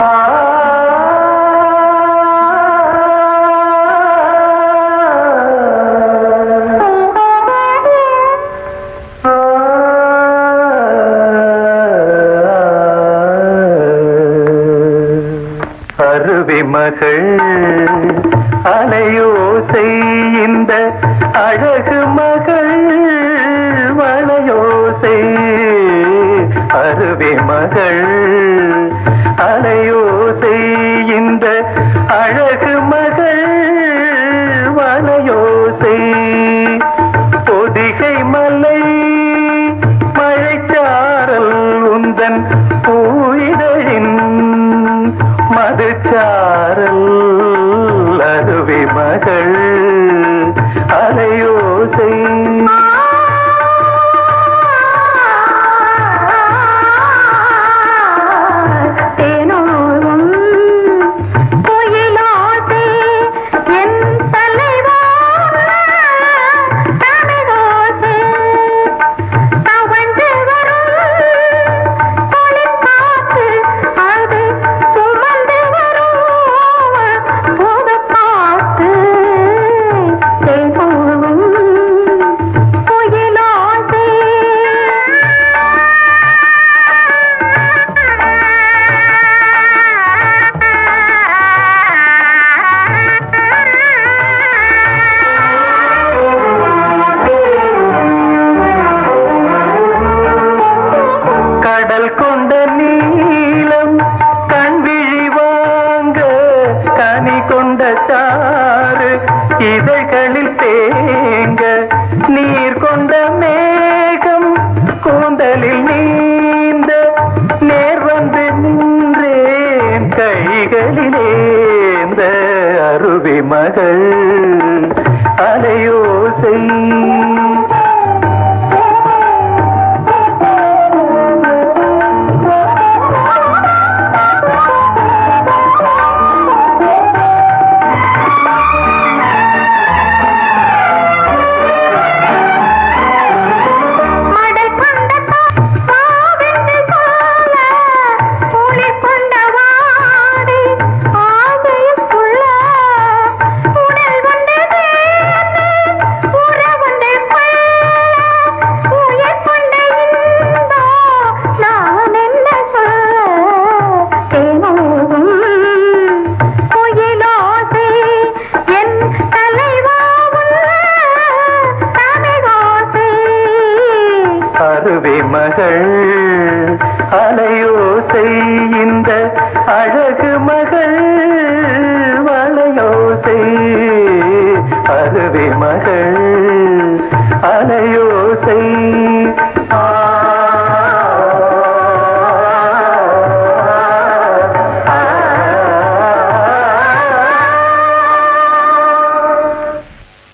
அருவி மகள் அலையோசை இந்த அழகு மகள் வளையோசை அருவி மகள் அலையோசை இந்த அழகு மகள் வளையோசை பொதிகை மலை மழைச்சாரல் உந்தன் பூயிதழின் மதுச்சாரல் அருவி மகள் அலையோசை தேனோரும் குயிலோசை என் தலைவா தமிழோசை தவழ்ந்து வரும் தொழிற்காற்று அது சுமந்து வரும் பூதக்காற்று தேனோரும் கடல் கொண்ட நீளம் கண்விழி வாங்க கனி கொண்ட சாறு இதழ்களில் தேங்க நீர் கொண்ட மேகம் கூந்தலில் நீந்த நேர் வந்து நின்றேன் கைகளிலேந்த அருவி மகள் அலையோசை மடல் கொண்ட பாவென்று சொல்ல குளிர் கொண்ட வாடி ஆசையுக்குள்ள உடல் கொண்டு உறவுண்டு உயிர் கொண்ட இன்பம் நான் என்ன சொல்ல தேனோரும் குயிலோசை என் தலைவாவும் தமிழோசை அருவி மகள் அலையோசை இந்த அழகு மகள் வளையோசை அருவி மகள் அலையோசை